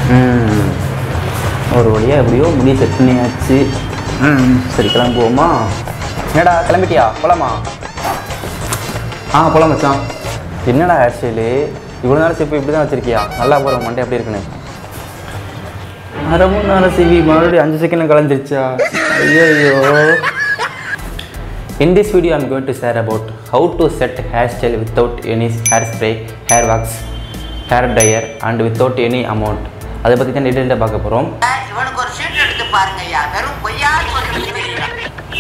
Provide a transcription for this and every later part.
ம். ஒரு வழியாக எப்படியோ முடி செட் பண்ணியாச்சு ம் சரி கிளம்புவோமா என்னடா கிளம்பிட்டியா போலாமா ஆ போலாம் மச்சான் என்னடா ஹேர் ஸ்டைலு இவ்வளோ நேரம் சிப்பி இப்படி தான் வச்சிருக்கியா நல்லா போகிற மண்டே எப்படி இருக்குன்னு அரை மணி நேரம் சிவி மறுபடியும் அஞ்சு செகண்ட் கலந்துருச்சா ஐயோ In this video, I'm going to share about how to set hairstyle without any hairspray, hair wax, hair dryer and without any amount. அதை பற்றி தான் டீட்டெயிலாக பார்க்க போகிறோம் இவனுக்கு ஒரு சீட் எடுத்து பாருங்க ஐயா வெறும் பொய்யா சொல்லி வைக்கிறான்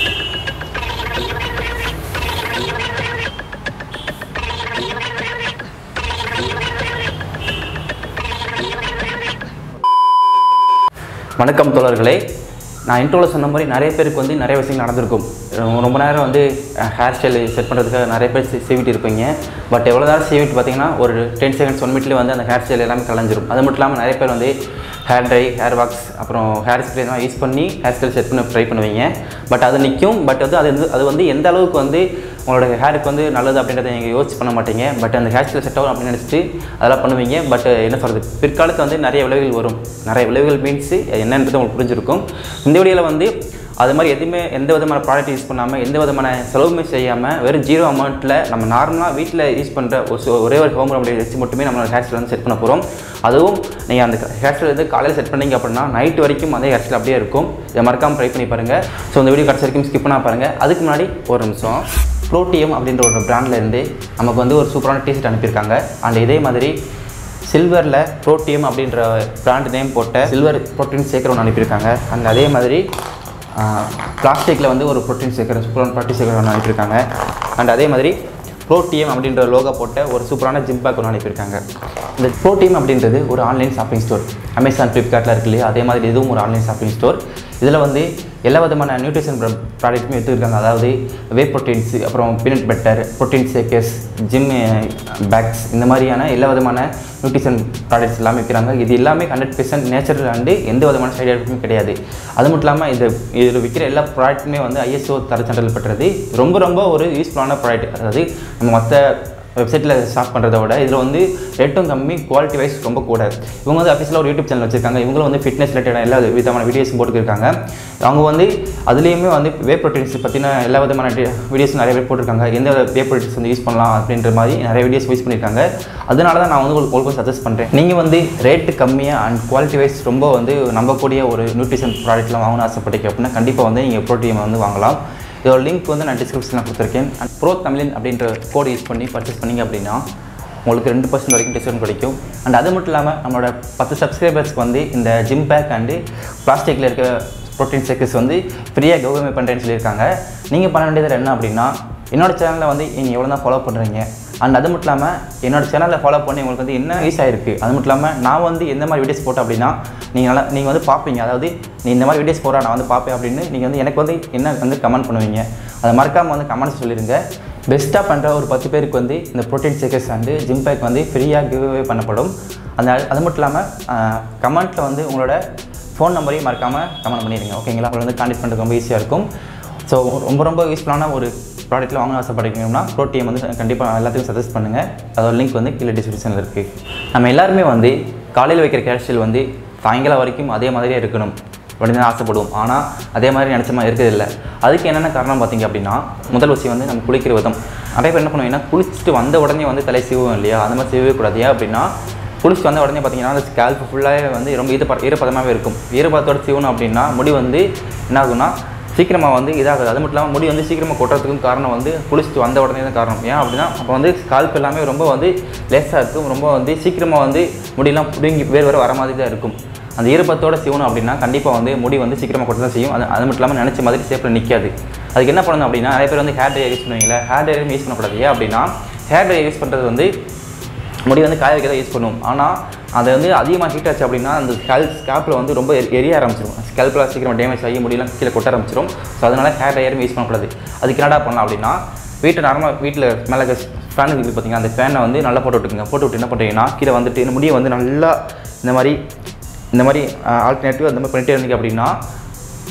வணக்கம் தோழர்களே நான் இன்ட்ரோவில் சொன்ன மாதிரி நிறைய பேருக்கு வந்து நிறைய விஷயங்கள் நடந்திருக்கும் ரொம்ப- ரொம்ப நேரம் வந்து ஹேர் ஸ்டைல் செட் பண்ணுறதுக்காக நிறைய பேர் சி- சீவிட்டு இருப்பீங்க பட் எவ்வளோ நேரம் சீவிட்டு பார்த்தீங்கன்னா ஒரு டென் செகண்ட்ஸ் ஒன் மினிட்லேயே வந்து அந்த ஹேர் ஸ்டைல் எல்லாமே கலைஞ்சிரும் அது மட்டும் இல்லாமல் நிறைய பேர் வந்து ஹேர் ட்ரை ஹேர் வாக்ஸ் அப்புறம் ஹேர் ஸ்ப்ரே தான் யூஸ் பண்ணி ஹேர் ஸ்டைல் செட் பண்ண ட்ரை பண்ணுவீங்க பட் அது நிற்கும் பட் வந்து அது வந்து அது வந்து எந்த அளவுக்கு வந்து உங்களோட ஹேருக்கு வந்து நல்லது அப்படின்றத நீங்கள் யோசிச்சு பண்ண மாட்டீங்க பட் அந்த ஹேர் ஸ்டைல் செட் ஆகும் அப்படின்னு நினச்சிட்டு அதெல்லாம் பண்ணுவீங்க பட் என்ன சொல்கிறது பிற்காலத்தில் வந்து நிறைய விளைவுகள் வரும் நிறைய விளைவுகள் மீன்ஸ் என்னன்றது உங்களுக்கு புரிஞ்சிருக்கும் இந்த வீடியோவில் வந்து அது மாதிரி எதுவுமே எந்த விதமான ப்ராடக்ட் யூஸ் பண்ணாமல் எந்த விதமான செலவுமே செய்யாமல் வெறும் ஜீரோ அமௌண்ட்டில் நம்ம நார்மலாக வீட்டில் யூஸ் பண்ணுற ஒரு சு- ஒரே ஒரு ஹோம் ரெமடி வச்சு மட்டுமே நம்மளோட ஹேர் ஸ்டைல் வந்து செட் பண்ண போகிறோம் அதுவும் நீங்கள் அந்த ஹேர் ஸ்டைல் வந்து காலையில் செட் பண்ணீங்க அப்படின்னா நைட் வரைக்கும் அதே ஹேர் ஸ்டைல் அப்படியே இருக்கும் இதை மறக்காமல் ட்ரை பண்ணி பாருங்கள் ஸோ இந்த வீடியோ கடைசி வரைக்கும் ஸ்கிப் பண்ணா பாருங்கள் அதுக்கு முன்னாடி ஒரு நிமிஷம் ப்ரோட்டியம் அப்படின்ற ஒரு brandல இருந்து நமக்கு வந்து ஒரு சூப்பரான டிஷர்ட் அனுப்பியிருக்காங்க அண்ட் இதே மாதிரி சில்வரில் ப்ரோட்டியம் அப்படின்ற பிராண்ட் நேம் போட்ட சில்வர் ப்ரோட்டீன் சேர்க்குற ஒன்று அனுப்பியிருக்காங்க அண்ட் அதே மாதிரி பிளாஸ்டிக்கில் வந்து ஒரு ப்ரோட்டீன் சேர்க்குற சூப்பரான ப்ரோட்டீன் சேர்க்குற ஒன்று அனுப்பியிருக்காங்க அண்ட் அதே மாதிரி ப்ரோட்டியம் அப்படின்ற லோகோ போட்ட ஒரு சூப்பரான ஜிம் பேக் ஒன்று அனுப்பியிருக்காங்க இந்த ப்ரோட்டியம் அப்படின்றது ஒரு ஆன்லைன் ஷாப்பிங் ஸ்டோர் அமேசான் ஃப்ளிப்கார்ட்டில் இருக்கு இல்லையா அதே மாதிரி இதுவும் ஒரு ஆன்லைன் ஷாப்பிங் ஸ்டோர் இதில் வந்து எல்லா விதமான நியூட்ரிஷன் ப்ராடக்ட்டுமே எடுத்துருக்காங்க அதாவது வே ப்ரோட்டீன்ஸ் அப்புறம் peanut butter protein shakers gym bags இந்த மாதிரியான எல்லா விதமான நியூட்ரிஷன் ப்ராடக்ட்ஸ் எல்லாமே விற்கிறாங்க இது எல்லாமே ஹண்ட்ரட் பெர்சன்ட் நேச்சுரல் அண்டு எந்த விதமான சைடு எஃபெக்ட்டுமே கிடையாது அது மட்டும் இல்லாமல் இது இதில் விற்கிற எல்லா ப்ராடக்ட்டுமே வந்து ஐஎஸ்ஓ தரச்சண்டல் பெற்றது ரொம்ப ரொம்ப ஒரு யூஸ்ஃபுல்லான ப்ராடக்ட் அதாவது நம்ம மற்ற வெப்சைட்டில் ஷாப் பண்ணுறத விட இதில் வந்து ரேட்டும் கம்மி குவாலிட்டி வைஸ் ரொம்ப கூட இவங்க வந்து அஃபீஷியலாக ஒரு யூடியூப் சேனல் வச்சிருக்காங்க இவங்களும் வந்து ஃபிட்னஸ் ரிலேட்டடான எல்லா விதமான வீடியோஸ் போட்டுருக்காங்க அவங்க வந்து அதுலேயுமே வந்து வே ப்ரோட்டீன்ஸ் பற்றின எல்லா விதமான வீடியோஸ் நிறைய பேர் போட்டிருக்காங்க எந்த வே ப்ரோட்டீன்ஸ் வந்து யூஸ் பண்ணலாம் அப்படின்ற மாதிரி நிறைய வீடியோஸ் யூஸ் பண்ணியிருக்காங்க அதனால தான் நான் வந்து உங்களுக்கு உங்களுக்கு சஜஸ்ட் பண்ணுறேன் நீங்கள் வந்து ரேட்டு கம்மியாக அண்ட் குவாலிட்டி வைஸ் ரொம்ப வந்து நம்பக்கூடிய ஒரு நியூட்ரிஷன் ப்ராடக்ட்லாம் வாங்கணும்னு ஆசைப்பட்டீங்க அப்படின்னா கண்டிப்பாக வந்து நீங்கள் ப்ரோட்டீன் வந்து வாங்கலாம் இதோட லிங்க் வந்து நான் டிஸ்கிரிப்ஷனில் கொடுத்துருக்கேன் அண்ட் ப்ரோ தமிழின் அப்படின்ற கோட் யூஸ் பண்ணி பர்ச்சேஸ் பண்ணீங்க அப்படின்னா உங்களுக்கு ரெண்டு பர்சன்ட் வரைக்கும் டிஸ்கவுண்ட் கிடைக்கும் அண்ட் அது மட்டும் இல்லாமல் நம்மளோட பத்து சப்ஸ்கிரைபர்ஸ்க்கு வந்து இந்த ஜிம் பேக் அண்டு பிளாஸ்டிக்கில் இருக்க ப்ரோட்டீன் செக்கர்ஸ் வந்து ஃப்ரீயாக கௌரவமே பண்ணுறேன்னு சொல்லியிருக்காங்க நீங்கள் பண்ண வேண்டியது என்ன அப்படின்னா என்னோட சேனலில் வந்து நீங்கள் எவ்வளோ தான் ஃபாலோ பண்ணுறீங்க அண்ட் அது மட்டும் இல்லாமல் என்னோட சேனலில் ஃபாலோ பண்ணி உங்களுக்கு வந்து என்ன யூஸ் ஆயிருக்கு அது மட்டும் இல்லாமல் நான் வந்து எந்த மாதிரி வீடியோஸ் போட்டேன் அப்படின்னா நீங்கள் நல்லா நீங்கள் வந்து பார்ப்பீங்க அதாவது நீ இந்த மாதிரி வீடியோஸ் போகிறா நான் வந்து பார்ப்பேன் அப்படின்னு நீங்கள் வந்து எனக்கு வந்து என்ன வந்து கமெண்ட் பண்ணுவீங்க அதை மறக்காமல் வந்து கமெண்ட்ஸ் சொல்லிடுங்க பெஸ்ட்டாக பண்ணுற ஒரு பத்து பேருக்கு வந்து இந்த ப்ரோட்டீன் சேக்கர்ஸ் வந்து ஜிம் பேக் வந்து ஃப்ரீயாக கிவ்அவே பண்ணப்படும் அந்த அது மட்டும் இல்லாமல் கமெண்ட்டில் வந்து உங்களோட ஃபோன் நம்பரையும் மறக்காமல் கமெண்ட் பண்ணிடுங்க ஓகேங்களா உங்களை வந்து கான்டெக்ட் பண்ணுறது ரொம்ப ஈஸியாக இருக்கும் ஸோ ரொம்ப ரொம்ப யூஸ்ஃபுல்லான ஒரு ப்ராடக்ட்டில் வாங்க ஆசைப்படுறீங்கன்னா ப்ரோட்டியம் வந்து கண்டிப்பாக எல்லாத்துக்கும் சஜஸ்ட் பண்ணுங்கள் அதோட லிங்க் வந்து கீழே டிஸ்கிரிப்ஷனில் இருக்குது நம்ம எல்லாருமே வந்து காலையில் வைக்கிற கேஷியல் வந்து சாயங்காலம் வரைக்கும் அதே மாதிரியே இருக்கணும் அப்படின்னு தான் ஆசைப்படுவோம் ஆனால் அதே மாதிரி நினச்ச மாதிரி இருக்கிறதில்ல அதுக்கு என்னென்ன காரணம் பார்த்தீங்க அப்படின்னா முதல் விஷயம் வந்து நம்ம குளிக்கிற விதம் நிறைய பேர் என்ன பண்ணுவீங்கன்னா குளிச்சுட்டு வந்த உடனே வந்து தலை சீவும் இல்லையா அந்த மாதிரி சீவவே கூடாது ஏன் அப்படின்னா குளிச்சுட்டு வந்த உடனே பார்த்தீங்கன்னா அந்த ஸ்கேல்ப் ஃபுல்லாகவே வந்து ரொம்ப ஈரப்ப ஈரப்பதமாகவே இருக்கும் ஈரப்பதத்தோட சீவணும் அப்படின்னா முடி வந்து என்ன ஆகும்னா சீக்கிரமாக வந்து இதாகுது அது மட்டும் இல்லாமல் முடி வந்து சீக்கிரமாக கொட்டுறதுக்கும் காரணம் வந்து குளிச்சுட்டு வந்த உடனே தான் காரணம் ஏன் அப்படின்னா அப்போ வந்து ஸ்கால்ப் எல்லாமே ரொம்ப வந்து லேஸாக இருக்கும் ரொம்ப வந்து சீக்கிரமாக வந்து முடியெல்லாம் பிடுங்கி வேறு வேறு வர மாதிரி தான் இருக்கும் அந்த ஈரப்பத்தோட சீவணும் அப்படின்னா கண்டிப்பாக வந்து முடி வந்து சீக்கிரமாக கொட்ட தான் செய்யும் அது அது மட்டும் இல்லாமல் நினச்ச மாதிரி ஷேப்பில் நிற்காது அதுக்கு என்ன பண்ணணும் அப்படின்னா நிறைய பேர் வந்து ஹேர் ட்ரையர் யூஸ் பண்ணுவீங்களா ஹேர் ட்ரையரும் யூஸ் பண்ணக்கூடாது ஏன் அப்படின்னா ஹேர் ட்ரையர் யூஸ் பண்ணுறது வந்து முடி வந்து காய வைக்க தான் யூஸ் பண்ணுவோம் ஆனால் அதை வந்து அதிகமாக ஹீட் ஆச்சு அப்படின்னா அந்த ஸ்கேல் ஸ்கேப்பில் வந்து ரொம்ப எரி- எரிய ஆரம்பிச்சிடும் ஸ்கேல்பில் சீக்கிரம் டேமேஜ் ஆகி முடியெல்லாம் கீழே கொட்ட ஆரம்பிச்சிடும் ஸோ அதனால் ஹேர் ட்ரையரும் யூஸ் பண்ணக்கூடாது அதுக்கு என்னடா பண்ணலாம் அப்படின்னா வீட்டில் நார்மலாக வீட்டில் மேலே ஃபேன் இருக்குது பார்த்தீங்கன்னா அந்த ஃபேனை வந்து நல்லா போட்டு விட்டுக்குங்க போட்டு விட்டு என்ன பண்ணுறீங்கன்னா கீழே வந்துட்டு இந்த முடியை வந்து நல்லா இந்த மாதிரி இந்த மாதிரி ஆல்டர்னேட்டிவ் அந்த மாதிரி பண்ணிட்டே இருந்தீங்க அப்படின்னா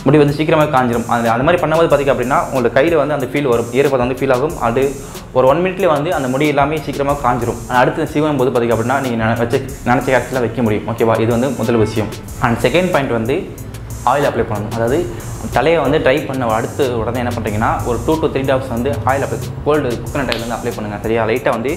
முடி வந்து சீக்கிரமாக காஞ்சிரும் அது அந்த மாதிரி பண்ணும்போது பார்த்திங்க அப்படின்னா உங்களுக்கு கையில் வந்து அந்த ஃபீல் வரும் ஈரப்பதம் வந்து ஃபீல் ஆகும் அது ஒரு ஒன் மினிட்லேயே வந்து அந்த முடி எல்லாமே சீக்கிரமாக காஞ்சிரும் ஆனா அடுத்து சீவனும் போது பார்த்திங்க அப்படின்னா நீங்கள் வச்சு நினச்ச இடத்துல வைக்க முடியும் ஓகேவா இது வந்து முதல் விஷயம் அண்ட் செகண்ட் பாயிண்ட் வந்து ஆயில் அப்ளை பண்ணணும் அதாவது தலையை வந்து ட்ரை பண்ண அடுத்து உடனே என்ன பண்ணுறீங்கன்னா ஒரு டூ to த்ரீ டாப்ஸ் வந்து oil apply cold coconut oil வந்து அப்ளை பண்ணுங்கள் சரியா லைட்டாக வந்து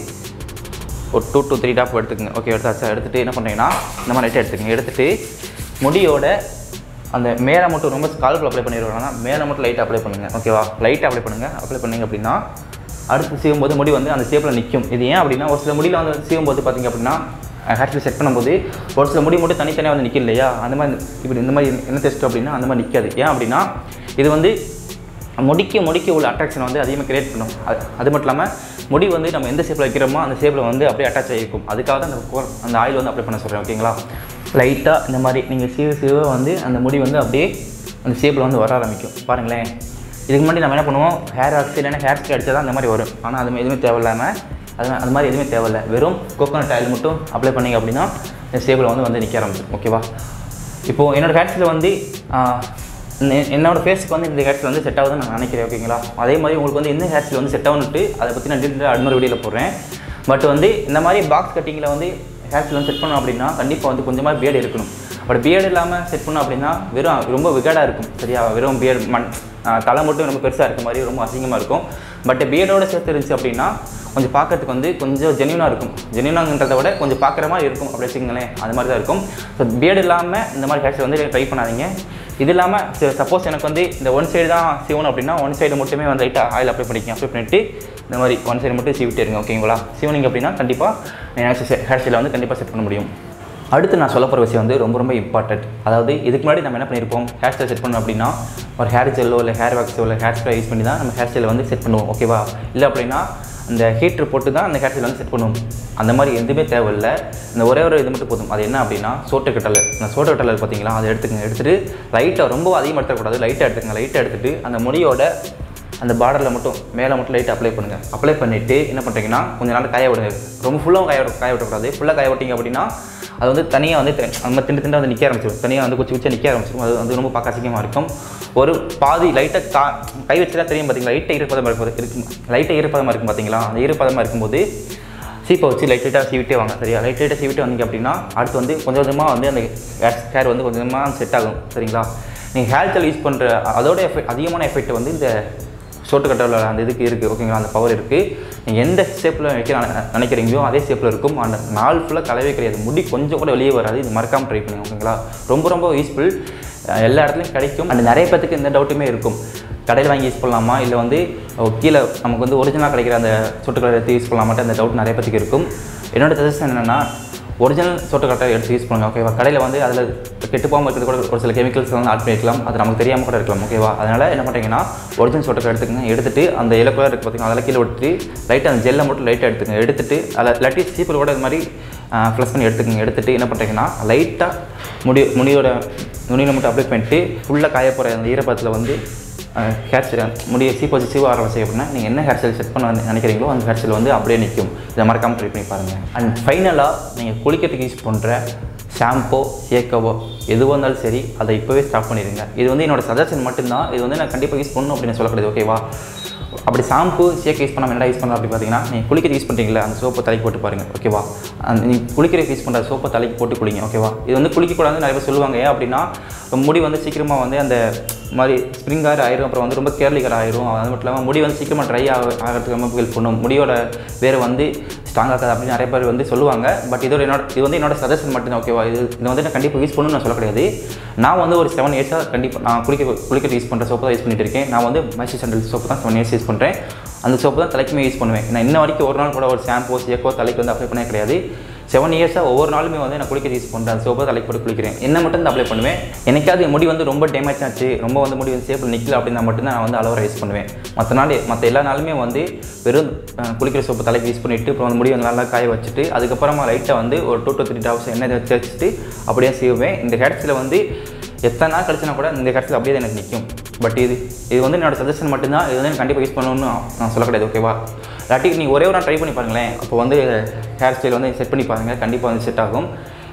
ஒரு டூ to த்ரீ டாப் எடுத்துக்கங்க ஓகே எடுத்தாச்சா எடுத்துகிட்டு என்ன பண்ணுறீங்கன்னா இந்த மாதிரி லைட்டாக எடுத்துக்கங்க எடுத்துகிட்டு முடியோட அந்த மேலே மட்டும் ரொம்ப ஸ்கால்பில் அப்ளை பண்ணிடுவாங்கன்னா மேலே மட்டும் லைட்டாக அப்ளை பண்ணுங்கள் ஓகேவா லைட்டாக அப்ளை பண்ணுங்கள் அப்ளை பண்ணீங்க அப்படின்னா அடுத்து சீவும்போது முடி வந்து அந்த ஷேப்பில் நிற்கும் இது ஏன் அப்படின்னா ஒரு சில முடியில் வந்து சீவும்போது பார்த்தீங்க அப்படின்னா ஹேர்ஸ்டைல் செட் பண்ணும்போது ஒரு சில முடி மட்டும் தனித்தனியாக வந்து நிற்கும் இல்லையா அந்த மாதிரி இப்படி இந்த மாதிரி என்ன டெஸ்ட் அப்படின்னா அந்த மாதிரி நிற்காது ஏன் அப்படின்னா இது வந்து முடிக்க முடிக்க உள்ள அட்ராக்ஷன் வந்து அதிகமாக கிரியேட் பண்ணும் அது அது மட்டும் இல்லாமல் முடி வந்து நம்ம எந்த ஷேப்பில் வைக்கிறோமோ அந்த ஷேப்பில் வந்து அப்படியே அட்டாச் ஆகிருக்கும் அதுக்காக தான் அந்த கோ- அந்த ஆயில் வந்து அப்ளை பண்ண சொல்கிறேன் ஓகேங்களா லைட்டாக இந்த மாதிரி நீங்கள் சீவ சீவ வந்து அந்த முடி வந்து அப்படியே அந்த ஷேப்பில் வந்து வர ஆரம்பிக்கும் பாருங்களேன் இதுக்கு முன்னாடி நம்ம என்ன பண்ணுவோம் ஹேர் ஆக்சி இல்லைன்னா ஹேர் ஸ்ப்ரே அடிச்சா தான் அந்த மாதிரி வரும் ஆனால் அது எதுவுமே தேவையில்லாமல் அது அது மாதிரி எதுவுமே தேவையில்லை வெறும் கோகோனட் ஆயில் மட்டும் அப்ளை பண்ணீங்க அப்படின்னா இந்த ஷேப்பில் வந்து வந்து நிற்க ஆரம்பிச்சிடும் ஓகேவா இப்போது என்னோடய ஹேர்ஸில் வந்து ஆஹ், என்- என்னோட ஃபேஸ்க்கு வந்து இந்த ஹேர்ஸில் வந்து செட் ஆகுதுன்னு நான் நினைக்கிறேன் ஓகேங்களா அதே மாதிரி உங்களுக்கு வந்து எந்த ஹேர்ஸில் வந்து செட் ஆகுன்னுட்டு அதை பற்றி நான் டீட்டெயிலாக அடுத்த வீடியோவில் போடுறேன் பட் வந்து இந்த மாதிரி பாக்ஸ் கட்டிங்கில் வந்து ஹேர்ஸில் வந்து செட் பண்ணோம் அப்படின்னா கண்டிப்பாக வந்து கொஞ்சமாக பியர்டு இருக்கணும் பட் பியர்டு இல்லாமல் செட் பண்ணோம் அப்படின்னா வெறும் ரொம்ப விகடாக இருக்கும் சரியா வெறும் பியர்டு மண் ஆஹ், தலை மட்டும் ரொம்ப பெருசாக இருக்க மாதிரி ரொம்ப அசிங்கமாக இருக்கும் பட் பியர்டோட சேர்த்து இருந்துச்சு அப்படின்னா கொஞ்சம் பார்க்கறதுக்கு வந்து கொஞ்சம் ஜென்யூனாக இருக்கும் ஜென்யூனாங்கன்றதை விட கொஞ்சம் பார்க்குற மாதிரி இருக்கும் அப்படி வச்சுக்கோங்களேன் அது மாதிரி தான் இருக்கும் ஸோ பியர்டு இல்லாமல் இந்த மாதிரி ஹேர்ஸ் வந்து ட்ரை பண்ணாதீங்க இது இல்லாமல் சப்போஸ் எனக்கு வந்து இந்த ஒன் சைடு தான் சீவணும் அப்படின்னா ஒன் சைடு மட்டுமே வந்து லைட்டாக ஆயில் அப்ளை பண்ணிக்கங்க அப்ளை பண்ணிவிட்டு இந்த மாதிரி ஒன் சைடு மட்டும் சீவிட்டே இருங்க ஓகேங்களா சீவனிங் அப்படின்னா கண்டிப்பாக ஹேர் ஸ்டைலை வந்து கண்டிப்பாக செட் பண்ண முடியும் அடுத்து நான் சொல்ல போகிற விஷயம் வந்து ரொம்ப ரொம்ப இம்பார்ட்டன்ட் அதாவது இதுக்கு முன்னாடி நம்ம என்ன பண்ணியிருப்போம் ஹேர் ஸ்டைல் செட் பண்ணோம் அப்படின்னா ஒரு ஹேர் ஜெல்லோ இல்லை ஹேர் வாக்ஸோ இல்லை ஹேர் ஸ்ப்ரே யூஸ் பண்ணி தான் நம்ம ஹேர் ஸ்டைலை வந்து செட் பண்ணுவோம் ஓகேவா இல்லை அப்படின்னா அந்த ஹீட்டர் போட்டு தான் அந்த ஹேர் ஸ்டைல் வந்து செட் பண்ணுவோம் அந்த மாதிரி எதுவுமே தேவையில்லை இந்த ஒரே ஒரு இது மட்டும் போதும் அது என்ன அப்படின்னா சோட்டு கட்டலை அந்த சோட்டு கட்டலை பார்த்தீங்களா அதை எடுத்துக்கங்க எடுத்துகிட்டு லைட்டாக ரொம்ப அதிகமாக எடுத்துக்கூடாது லைட்டாக எடுத்துக்கங்க லைட்டாக எடுத்துகிட்டு அந்த முடியோட அந்த பார்டரில் மட்டும் மேலே மட்டும் லைட் அப்ளை பண்ணுங்கள் அப்ளை பண்ணிவிட்டு என்ன பண்ணுறீங்கன்னா கொஞ்ச நாள் காய விடுங்க ரொம்ப ஃபுல்லாகவும் காய விட காய விடக்கூடாது ஃபுல்லாக காய விட்டீங்க அப்படின்னா அது வந்து தனியாக வந்து தெ- நம்ம திண்டு திண்டு வந்து நிற்க ஆரம்பிச்சிடும் தனியாக வந்து குச்சி குச்சி நிற்க ஆரம்பிச்சிடும் அது வந்து ரொம்ப பார்க்க அசிங்கமாக இருக்கும் ஒரு பாதி லைட்டாக கா கை வச்சுட்டா தெரியும் பார்த்தீங்களா லைட்டாக ஈரப்பதமாக இருக்கும் இருக்கும் லைட்டாக ஈரப்பதமாக இருக்கும் பார்த்தீங்களா அந்த ஈரப்பதமாக இருக்கும்போது சீப்பை வச்சு லைட் லைட்டாக சீவிட்டே வாங்க சரியா லைட் லைட்டாக சீவிட்டு வந்தீங்க அப்படின்னா அடுத்து வந்து கொஞ்சம் கொஞ்சமாக வந்து அந்த ஹேர் ஹேர் வந்து கொஞ்சம் கொஞ்சமாக செட் ஆகும் சரிங்களா நீங்கள் ஹேர் ஜெல் யூஸ் பண்ணுற அதோட எஃபெக்ட் அதிகமான எஃபெக்ட் வந்து இந்த சோட்டு கட்டரில் அந்த இதுக்கு இருக்குது ஓகேங்களா அந்த பவர் இருக்குது நீங்கள் எந்த ஷேப்பில் வைக்க நினை- நினைக்கிறீங்களோ அதே ஷேப்பில் இருக்கும் அந்த நாள் ஃபுல்லாக கலவே கிடையாது முடி கொஞ்சம் கூட வெளியே வராது இது மறக்காமல் ட்ரை பண்ணுங்க ஓகேங்களா ரொம்ப ரொம்ப யூஸ்ஃபுல் எல்லா இடத்துலையும் கிடைக்கும் அண்ட் நிறைய பேத்துக்கு எந்த டவுட்டுமே இருக்கும் கடையில் வாங்கி யூஸ் பண்ணலாமா இல்லை வந்து அஹ், கீழே நமக்கு வந்து ஒரிஜினலாக கிடைக்கிற அந்த சொட்டு கலர் எடுத்து யூஸ் பண்ணலாமாட்ட அந்த டவுட் நிறைய பேத்துக்கு இருக்கும் என்னோட சஜஷன் என்னென்னா ஒரிஜினல் சொட்டு கட்டை எடுத்து யூஸ் பண்ணுங்க ஓகேவா கடையில் வந்து அதில் கெட்டு போகாமல் இருக்கிறது கூட ஒரு சில கெமிக்கல்ஸ் வந்து ஆட் பண்ணிக்கலாம் அது நமக்கு தெரியாமல் கூட இருக்கலாம் ஓகேவா அதனால் என்ன பண்ணுறீங்கன்னா ஒரிஜினல் சொட்டு எடுத்துக்கங்க எடுத்துட்டு அந்த இலை கலர் இருக்குது பார்த்தீங்கன்னா அதெல்லாம் கீழே விட்டுட்டு லைட்டாக அந்த ஜெல்லை மட்டும் லைட்டாக எடுத்துங்க எடுத்துட்டு அதில் இல்லாட்டி சீப்பில் கூட இது மாதிரி ப்ளஸ் பண்ணி எடுத்துக்கங்க எடுத்துட்டு என்ன பண்ணுறீங்கன்னா லைட்டாக முடி முடியோட நுனியில் மட்டும் அப்ளை பண்ணிட்டு ஃபுல்லாக காய போகிற அந்த ஈரப்பதத்தில் வந்து ஹேர் ஸ்டைல் முடிய சீப் வச்சு சீவ ஆரம்பிச்சு அப்படின்னா நீங்கள் என்ன ஹேர் ஸ்டைல் செட் பண்ண வந்து நினைக்கிறீங்களோ அந்த ஹேர் ஸ்டைல் வந்து அப்படியே நிற்கும் இதை மறக்காமல் ட்ரை பண்ணி பாருங்கள் அண்ட் ஃபைனலாக நீங்கள் குளிக்கிறதுக்கு யூஸ் பண்ணுற ஷாம்போ ஏக்கவோ எதுவாக இருந்தாலும் சரி அதை இப்போவே ஸ்டாப் பண்ணிடுங்க இது வந்து என்னோட சஜஷன் மட்டும்தான் இது வந்து நான் கண்டிப்பாக யூஸ் பண்ணணும் அப்படின்னு சொல்லக்கூடாது ஓகேவா அப்படி ஷாம்பு சேக்க யூஸ் பண்ணாமல் என்ன யூஸ் பண்ணலாம் அப்படி பார்த்தீங்கன்னா நீங்கள் குளிக்கிற யூஸ் பண்ணுறீங்களா அந்த சோப்பை தலைக்கு போட்டு பாருங்கள் ஓகேவா அந்த நீங்கள் குளிக்கிற யூஸ் பண்ணுற சோப்பை தலைக்கு போட்டு குளிங்க ஓகேவா இது வந்து குளிக்கக்கூடாதுன்னு நிறைய பேர் சொல்லுவாங்க ஏன் அப்படின்னா முடி வந்து சீக்கிரமாக வந்து அந்த மாதிரி ஸ்ப்ரிங்கார் ஆயிரும் அப்புறம் வந்து ரொம்ப கேர்லிகர் ஆயிரும் அது மட்டும் இல்லாமல் முடி வந்து சீக்கிரமாக ட்ரை ஆக ஆகிறதுக்கு ரொம்ப ஹெல்ப் பண்ணும் முடியோட வேறு வந்து ஸ்ட்ராங் ஆகாது அப்படின்னு நிறைய பேர் வந்து சொல்லுவாங்க பட் இதோட என்னோட இது வந்து என்னோட சஜஷன் மட்டும்தான் ஓகேவா இது இது வந்து நான் கண்டிப்பாக யூஸ் பண்ணணும்னு நான் சொல்ல கிடையாது நான் வந்து ஒரு செவன் இயர்ஸாக கண்டிப்பாக நான் குளிக்க குளிக்க யூஸ் பண்ணுற சோப்பு தான் யூஸ் பண்ணிட்டு இருக்கேன் நான் வந்து மைசூர் சாண்டல் சோப்பு தான் செவன் இயர்ஸ் யூஸ் பண்ணுறேன் அந்த சோப்பு தான் தலைக்குமே யூஸ் பண்ணுவேன் நான் இன்ன வரைக்கும் ஒரு நாள் கூட ஒரு ஷாம்போ சேக்கோ தலைக்கு வந்து அப்ளை பண்ணே கிடையாது செவன் இயர்ஸாக ஒவ்வொரு நாளுமே வந்து நான் குளிக்க யூஸ் பண்ணுறேன் அந்த சோப்பை தலைக்கு போட்டு குளிக்கிறேன் என்ன மட்டும் தான் அப்ளை பண்ணுவேன் எனக்காவது என் முடி வந்து ரொம்ப டேமேஜ் ஆச்சு ரொம்ப வந்து முடி வந்து சேப்பில் நிற்கல அப்படின்னா மட்டும்தான் நான் வந்து அலோவரா யூஸ் பண்ணுவேன் மற்ற நாள் மற்ற எல்லா நாளுமே வந்து வெறும் அஹ், குளிக்கிற சோப்பு தலைக்கு யூஸ் பண்ணிவிட்டு அப்புறம் வந்து முடி வந்து நல்லா காய வச்சுட்டு அதுக்கப்புறமா லைட்டாக வந்து ஒரு டூ டு த்ரீ டாப்ஸ் எண்ணெய் வச்சு வச்சுட்டு அப்படியே செய்வேன் இந்த ஹேர்ஸில் வந்து எத்தனை நாள் கழிச்சுனா கூட இந்த ஹேர்ஸில் அப்படியே தான் எனக்கு நிற்கும் பட் இது இது வந்து என்னோட சஜஷன் மட்டும்தான் இது வந்து எனக்கு கண்டிப்பாக யூஸ் பண்ணணும்னு நான் சொல்ல கிடையாது ஓகேவா இல்லாட்டி நீங்கள் ஒரே ஒரு நாள் ட்ரை பண்ணி பாருங்களேன் அப்போ வந்து ஹேர் ஸ்டைல் வந்து செட் பண்ணி பாருங்கள் கண்டிப்பாக வந்து செட் ஆகும்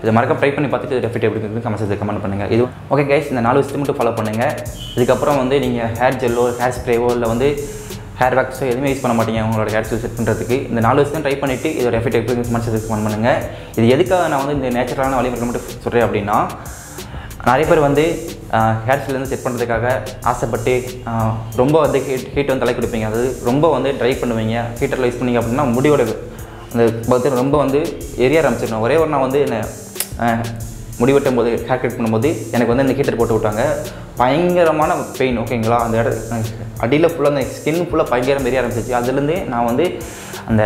இதை மறக்க ட்ரை பண்ணி பார்த்துட்டு இது எஃபெக்ட் எப்படி இருக்குது கமெண்ட்ஸ் கமெண்ட் பண்ணுங்கள் இது ஓகே கைஸ் இந்த நாலு விஷயத்தை மட்டும் ஃபாலோ பண்ணுங்கள் இதுக்கப்புறம் வந்து நீங்கள் ஹேர் ஜெல்லோ ஹேர் ஸ்ப்ரேவோ இல்லை வந்து ஹேர் வேக்ஸோ எதுவுமே யூஸ் பண்ண மாட்டீங்க உங்களோட ஹேர் ஸ்டைல் செட் பண்ணுறதுக்கு இந்த நாலு விஷயம் ட்ரை பண்ணிவிட்டு இதோட எஃபெக்ட் எப்படி கமெண்ட்ஸ் கமெண்ட் பண்ணுங்கள் இது எதுக்காக நான் வந்து இந்த நேச்சுரலான வழிமுறை மட்டும் சொல்கிறேன் அப்படின்னா நிறைய பேர் வந்து ஹேர் ஸ்டைல் வந்து செட் பண்ணுறதுக்காக ஆசைப்பட்டு ஆஹ், ரொம்ப வந்து ஹீட் ஹீட் வந்து தலை கொடுப்பீங்க அதாவது ரொம்ப வந்து ட்ரை பண்ணுவீங்க ஹீட்டரில் யூஸ் பண்ணீங்க அப்படின்னா முடியோட அந்த பார்த்து ரொம்ப வந்து எரிய ஆரம்பிச்சிடணும் ஒரே ஒரு நான் வந்து என்ன ஆஹ், முடி வெட்டும் போது ஹேர் கட் பண்ணும்போது எனக்கு வந்து இந்த ஹீட்டர் போட்டு விட்டாங்க பயங்கரமான பெயின் ஓகேங்களா அந்த இட அடியில் ஃபுல்லாக அந்த ஸ்கின் ஃபுல்லாக பயங்கரம் எரிய ஆரம்பிச்சிச்சு அதுலேருந்து நான் வந்து அந்த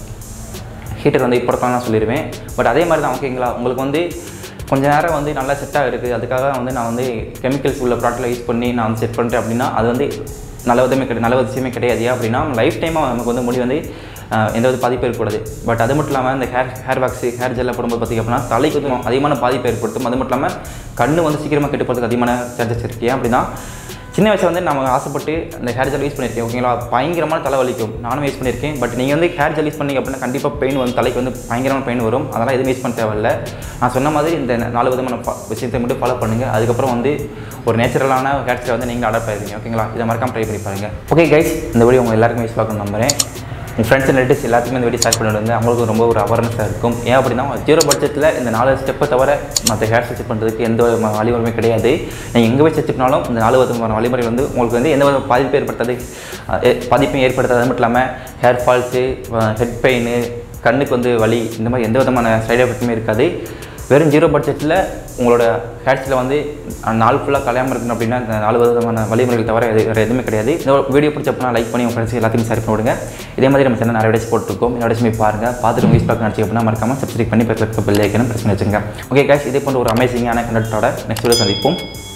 ஹீட்டர் வந்து இப்போ நான் சொல்லிடுவேன் பட் அதே மாதிரி தான் ஓகேங்களா உங்களுக்கு வந்து கொஞ்ச நேரம் வந்து நல்லா செட்டாக இருக்குது அதுக்காக வந்து நான் வந்து கெமிக்கல்ஸ் உள்ள ப்ராடக்ட்டில் யூஸ் பண்ணி நான் வந்து செட் பண்ணுறேன் அப்படின்னா அது வந்து நல்ல விதமே கிடையாது நல்ல விஷயமே கிடையாது ஏன் அப்படின்னா லைஃப் டைமாக நமக்கு வந்து முடி வந்து ஆஹ், எந்த வித பாதிப்பு ஏற்படாது பட் அது மட்டும் இல்லாமல் இந்த ஹேர் ஹேர் வாக்ஸு ஹேர் ஜெல்லை போடும்போது பார்த்திங்க அப்படின்னா தலைக்கு வந்து அதிகமான பாதிப்பு ஏற்படுத்தும் அது மட்டும் இல்லாமல் கண்ணு வந்து சீக்கிரமாக கெட்டு போகிறதுக்கு அதிகமான சான்சஸ் இருக்குது ஏன் அப்படின்னா சின்ன வயசுல வந்து நம்ம ஆசைப்பட்டு அந்த ஹேர் ஜெல் யூஸ் பண்ணியிருக்கேன் ஓகேங்களா பயங்கரமான தலைவலிக்கும் நானும் யூஸ் பண்ணியிருக்கேன் பட் நீங்கள் வந்து ஹேர் ஜெல் யூஸ் பண்ணீங்க அப்படின்னா கண்டிப்பாக பெயின் வந்து தலைக்கு வந்து பயங்கரமான பெயின் வரும் அதெல்லாம் எதுவும் யூஸ் பண்ண தேவையில்ல நான் சொன்ன மாதிரி இந்த நாலு விதமான ப- விஷயத்தை மட்டும் ஃபாலோ பண்ணுங்கள் அதுக்கப்புறம் வந்து ஒரு நேச்சுரலான ஹேர் ஸ்டைல் வந்து நீங்கள் அடாப்ட் ஆயிருவீங்க ஓகேங்களா இதை மறக்காம ட்ரை பண்ணி பாருங்க ஓகே கைஸ் இந்த வீடியோ உங்கள் எல்லாருக்கும் யூஸ் பார்க்கணும் நம்புறேன் உங்கள் ஃப்ரெண்ட்ஸ் அண்ட் ரிலேட்டிவ்ஸ் எல்லாத்துக்குமே இந்த வீடியோ ஷேர் பண்ணிவிடுங்க அவங்களுக்கு ரொம்ப ஒரு அவேர்னஸாக இருக்கும் ஏன் அப்படின்னா ஜீரோ பட்ஜெட்டில் இந்த நாலு ஸ்டெப்பை தவிர மற்ற ஹேர் ஸ்டைல் பண்ணுறதுக்கு எந்த விதமான வழிமுறையுமே கிடையாது நீங்கள் எங்கே போய் செச்சுனாலும் இந்த நாலு விதமான வழிமுறை வந்து உங்களுக்கு வந்து எந்த வித பாதிப்பு ஏற்படுத்தாது அஹ் எ- பாதிப்பையும் ஏற்படுத்தாது அது மட்டும் இல்லாமல் ஹேர் ஃபால்ஸு ஹெட் பெயின் கண்ணுக்கு வந்து வலி இந்த மாதிரி எந்த விதமான சைடு எஃபெக்ட்டுமே இருக்காது வெறும் ஜீரோ பட்ஜெட்டில் உங்களோட ஹேர் ஸ்டைலை வந்து அஹ், நாள் ஃபுல்லாக கல்யாணம் இருக்கணும் அப்படின்னா இந்த நாலு விதமான வழிமுறைகள் தவிர எது வேறு எதுவுமே கிடையாது இந்த வீடியோ பிடிச்சப்பனா லைக் பண்ணி உங்கள் ஃப்ரெண்ட்ஸ் எல்லாத்தையும் ஷேர் பண்ணி விடுங்க இதே மாதிரி நம்ம சேனல் நிறைய வீடியோஸ் போட்டுருக்கோம் என்னோட போய் பாருங்கள் பார்த்துட்டு உங்கள் யூஸ் பார்க்க நினச்சி அப்படின்னா மறக்காமல் சப்ஸ்கிரைப் பண்ணி பக்கத்தில் பெல் ஐக்கனும் ப்ரெஸ் பண்ணி வச்சுங்க ஓகே கேஷ் இதே போன்ற ஒரு அமேசிங்கான கண்டக்டோட நெக்ஸ்ட் வீடியோ சந்திப்போம்